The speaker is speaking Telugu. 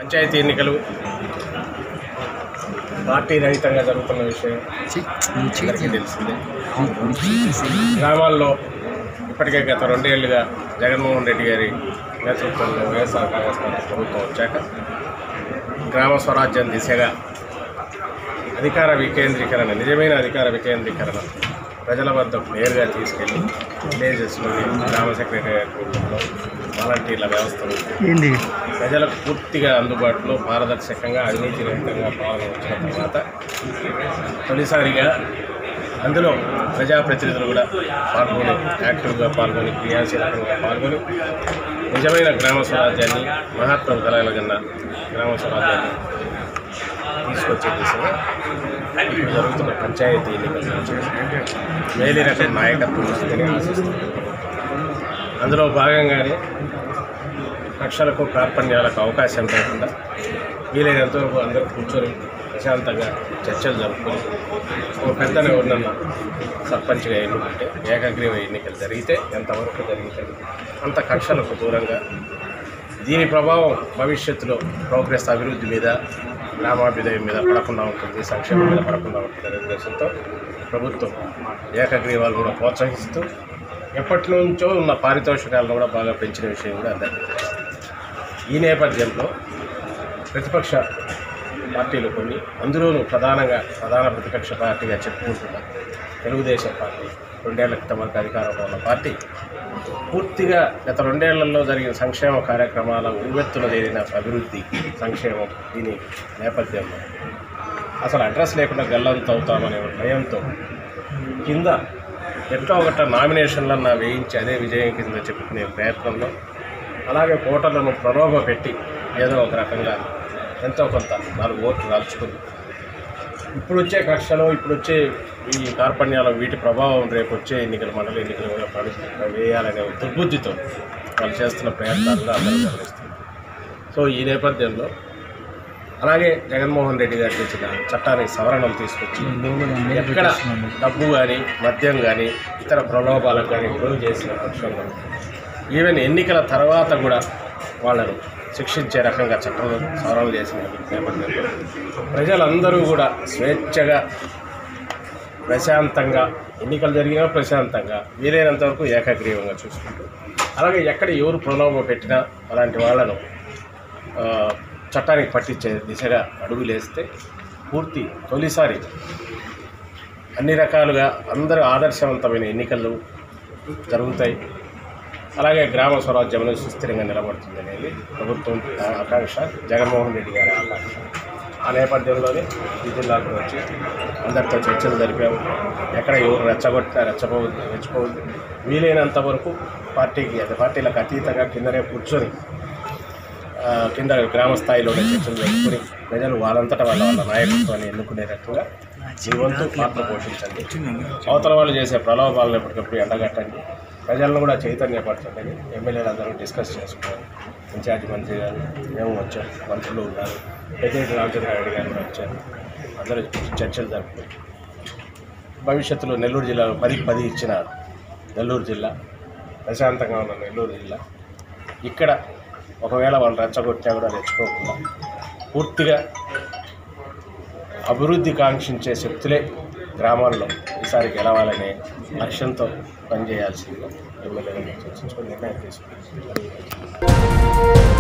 పంచాయతీ ఎన్నికలు పార్టీ రహితంగా జరుగుతున్న విషయం అందరికీ తెలిసిందే గ్రామాల్లో ఇప్పటికే గత రెండేళ్లుగా జగన్మోహన్ రెడ్డి గారి నేతృత్వంలో వైఎస్ఆర్ కాంగ్రెస్ పార్టీ ప్రభుత్వం వచ్చాక గ్రామ స్వరాజ్యం దిశగా అధికార వికేంద్రీకరణ నిజమైన అధికార వికేంద్రీకరణ ప్రజల వద్దకు నేరుగా తీసుకెళ్ళి విలేజెస్లోని గ్రామ సెక్రటేరియట్ రూపంలో వాలంటీర్ల వ్యవస్థను ఏంది ప్రజలకు పూర్తిగా అందుబాటులో పారదర్శకంగా అవినీతి రహితంగా పాలన వచ్చిన తర్వాత తొలిసారిగా అందులో ప్రజాప్రతినిధులు కూడా పాల్గొని యాక్టివ్గా పాల్గొని క్రియాశీలకంగా పాల్గొని నిజమైన గ్రామ స్వరాజ్యాన్ని మహాత్మా కలగలగన్న గ్రామ స్వరాజ్యాన్ని తీసుకొచ్చే దిశగా ఇప్పుడు జరుగుతున్న పంచాయతీ ఎన్నికల నుంచి మేలి రకం నాయకత్వం వస్తుందని ఆశిస్తుంది అందులో భాగంగానే కక్షలకు కార్పణ్యాలకు అవకాశం లేకుండా వీలైనంత వరకు అందరూ కూర్చొని ప్రశాంతంగా చర్చలు జరుపుకొని ఒక పెద్దన ఎవరినన్నా సర్పంచ్గా ఎన్నుకుంటే ఏకగ్రీవ ఎన్నికలు జరిగితే ఎంతవరకు జరుగుతుంది అంత కక్షలకు దూరంగా దీని ప్రభావం భవిష్యత్తులో ప్రోగ్రెస్ అభివృద్ధి మీద గ్రామాభ్యుదయం మీద పడకుండా ఉంటుంది సంక్షేమం మీద పడకుండా ఉంటుంది అనే ఉద్దేశంతో ప్రభుత్వం ఏకగ్రీవాలు కూడా ప్రోత్సహిస్తూ ఎప్పటి నుంచో ఉన్న పారితోషికాలను కూడా బాగా పెంచిన విషయం కూడా అందరికీ తెలుసు ఈ నేపథ్యంలో ప్రతిపక్ష పార్టీలు కొన్ని అందులోనూ ప్రధానంగా ప్రధాన ప్రతిపక్ష పార్టీగా చెప్పుకుంటున్న తెలుగుదేశం పార్టీ రెండేళ్ల క్రితం వరకు అధికారంలో ఉన్న పార్టీ పూర్తిగా గత రెండేళ్లలో జరిగిన సంక్షేమ కార్యక్రమాల ఉవ్వెత్తున చేరిన అభివృద్ధి సంక్షేమం దీని నేపథ్యంలో అసలు అడ్రస్ లేకుండా గల్లంత అవుతామనే ఒక భయంతో కింద ఎట్లా ఒకట నామినేషన్లన్నా వేయించి అదే విజయం కింద చెప్పుకునే ప్రయత్నంలో అలాగే కోటలను ప్రలోభ పెట్టి ఏదో ఒక రకంగా ఎంతో కొంత నాలుగు ఓట్లు దాల్చుకుంది ఇప్పుడు వచ్చే కక్షలో ఇప్పుడు వచ్చే ఈ కార్పణ్యాలు వీటి ప్రభావం రేపు వచ్చే ఎన్నికల మండలి ఎన్నికలు కూడా పడి వేయాలనే ఒక దుర్బుద్ధితో వాళ్ళు చేస్తున్న ప్రయత్నాలు కూడా అందరూ గమనిస్తున్నారు సో ఈ నేపథ్యంలో అలాగే జగన్మోహన్ రెడ్డి గారు తెచ్చిన చట్టానికి సవరణలు తీసుకొచ్చి ఎక్కడ డబ్బు కానీ మద్యం కానీ ఇతర ప్రలోభాలకు కానీ గురువు చేసిన పక్షంలో ఈవెన్ ఎన్నికల తర్వాత కూడా వాళ్ళను శిక్షించే రకంగా చట్టం సవరణలు చేసిన నేపథ్యంలో ప్రజలందరూ కూడా స్వేచ్ఛగా ప్రశాంతంగా ఎన్నికలు జరిగినా ప్రశాంతంగా వీలైనంత వరకు ఏకగ్రీవంగా చూసుకుంటూ అలాగే ఎక్కడ ఎవరు ప్రలోభ పెట్టినా అలాంటి వాళ్ళను ఆ, చట్టానికి పట్టించే దిశగా అడుగులేస్తే పూర్తి తొలిసారి అన్ని రకాలుగా అందరూ ఆదర్శవంతమైన ఎన్నికలు జరుగుతాయి అలాగే గ్రామ స్వరాజ్యంలో సుస్థిరంగా నిలబడుతుంది అనేది ప్రభుత్వం ఆకాంక్ష జగన్మోహన్ రెడ్డి గారి ఆకాంక్ష ఆ నేపథ్యంలోనే ఈ జిల్లాకు వచ్చి అందరితో చర్చలు జరిపాము ఎక్కడ ఎవరు రెచ్చగొట్టినా రెచ్చపోవద్దు రెచ్చిపోవద్దు వీలైనంత వరకు పార్టీకి అదే పార్టీలకు అతీతంగా కిందనే కూర్చొని ఆ, కింద గ్రామ స్థాయిలోనే చర్చలు జరుపుకుని ప్రజలు వాళ్ళంతటా వాళ్ళ వాళ్ళ నాయకత్వాన్ని ఎన్నుకునే రకంగా మీ వంతు పాత్ర పోషించండి అవతల వాళ్ళు చేసే ప్రలోభాలను ఎప్పటికప్పుడు ఎండగట్టండి ప్రజలను కూడా చైతన్యపరచండి ఎమ్మెల్యేలు అందరూ డిస్కస్ చేసుకోవాలి ఇన్ఛార్జ్ మంత్రి గారు మేము వచ్చాం మంత్రులు ఉన్నారు పెద్దిరెడ్డి రామచంద్రారెడ్డి గారు కూడా వచ్చారు అందరూ చర్చలు జరుపుకుని భవిష్యత్తులో నెల్లూరు జిల్లాలో పదికి పది ఇచ్చిన నెల్లూరు జిల్లా ప్రశాంతంగా ఉన్న నెల్లూరు జిల్లా ఇక్కడ ఒకవేళ వాళ్ళు రెచ్చగొట్టినా కూడా రెచ్చుకోకుండా పూర్తిగా అభివృద్ధి కాంక్షించే శక్తులే గ్రామాల్లో ఈసారి గెలవాలనే లక్ష్యంతో పనిచేయాల్సిందిగా ఎమ్మెల్యేలను చర్చించుకొని నిర్ణయం తీసుకుంటారు